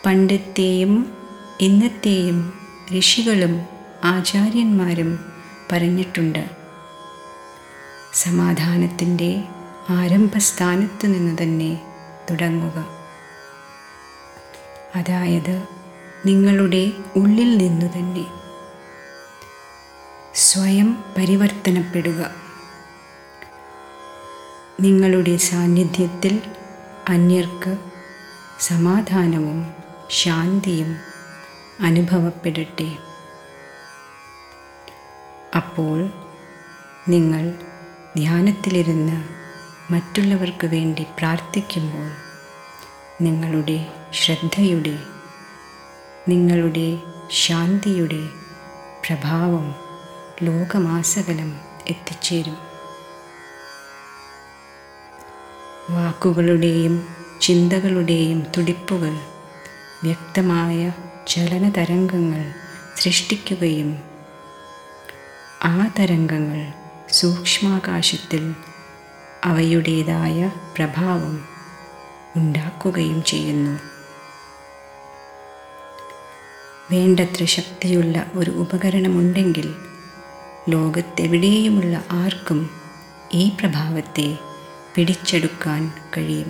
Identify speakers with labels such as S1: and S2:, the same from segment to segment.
S1: പണ്ടത്തെയും ഇന്നത്തെയും ഋഷികളും ആചാര്യന്മാരും പറഞ്ഞിട്ടുണ്ട് സമാധാനത്തിൻ്റെ ആരംഭസ്ഥാനത്തു നിന്ന് തന്നെ തുടങ്ങുക അതായത് നിങ്ങളുടെ ഉള്ളിൽ നിന്നു തന്നെ സ്വയം പരിവർത്തനപ്പെടുക നിങ്ങളുടെ സാന്നിധ്യത്തിൽ അന്യർക്ക് സമാധാനവും ശാന്തിയും അനുഭവപ്പെടട്ടെ അപ്പോൾ നിങ്ങൾ ധ്യാനത്തിലിരുന്ന് മറ്റുള്ളവർക്ക് വേണ്ടി പ്രാർത്ഥിക്കുമ്പോൾ നിങ്ങളുടെ ശ്രദ്ധയുടെ നിങ്ങളുടെ ശാന്തിയുടെ പ്രഭാവം ലോകമാസകലം എത്തിച്ചേരും വാക്കുകളുടെയും ചിന്തകളുടെയും തുടിപ്പുകൾ വ്യക്തമായ ചലനതരംഗങ്ങൾ സൃഷ്ടിക്കുകയും ആ തരംഗങ്ങൾ സൂക്ഷ്മാകാശത്തിൽ അവയുടേതായ പ്രഭാവം ഉണ്ടാക്കുകയും ചെയ്യുന്നു വേണ്ടത്ര ശക്തിയുള്ള ഒരു ഉപകരണമുണ്ടെങ്കിൽ ലോകത്തെവിടെയുമുള്ള ആർക്കും ഈ പ്രഭാവത്തെ പിടിച്ചെടുക്കാൻ കഴിയും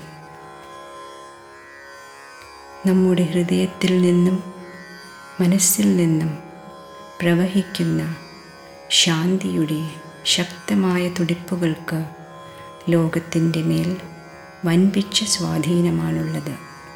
S1: നമ്മുടെ ഹൃദയത്തിൽ നിന്നും മനസ്സിൽ നിന്നും പ്രവഹിക്കുന്ന ശാന്തിയുടെ ശക്തമായ തുടിപ്പുകൾക്ക് ലോകത്തിൻ്റെ മേൽ വൻപിച്ച സ്വാധീനമാണുള്ളത്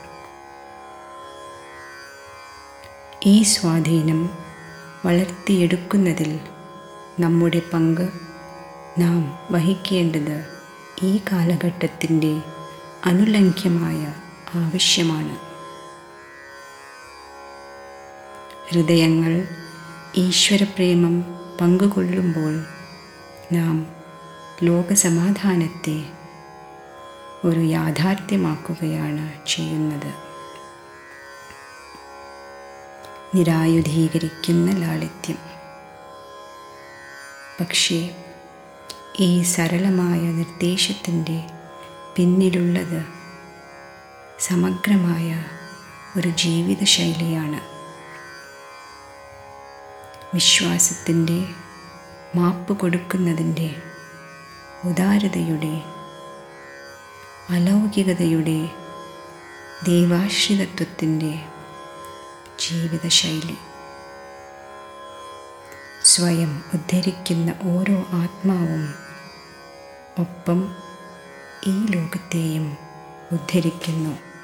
S1: ഈ സ്വാധീനം വളർത്തിയെടുക്കുന്നതിൽ നമ്മുടെ പങ്ക് നാം വഹിക്കേണ്ടത് ഈ കാലഘട്ടത്തിൻ്റെ അനുലംഘ്യമായ ആവശ്യമാണ് ഹൃദയങ്ങൾ ഈശ്വരപ്രേമം പങ്കുകൊള്ളുമ്പോൾ നാം ലോകസമാധാനത്തെ ഒരു യാഥാർത്ഥ്യമാക്കുകയാണ് ചെയ്യുന്നത് നിരായുധീകരിക്കുന്ന ലാളിത്യം പക്ഷേ ഈ സരളമായ നിർദ്ദേശത്തിൻ്റെ പിന്നിലുള്ളത് സമഗ്രമായ ഒരു ജീവിതശൈലിയാണ് വിശ്വാസത്തിൻ്റെ മാപ്പ് കൊടുക്കുന്നതിൻ്റെ ഉദാരതയുടെ അലൗകികതയുടെ ദൈവാശ്രിതത്വത്തിൻ്റെ ജീവിതശൈലി സ്വയം ഉദ്ധരിക്കുന്ന ഓരോ ആത്മാവും ഒപ്പം ഈ ലോകത്തെയും ഉദ്ധരിക്കുന്നു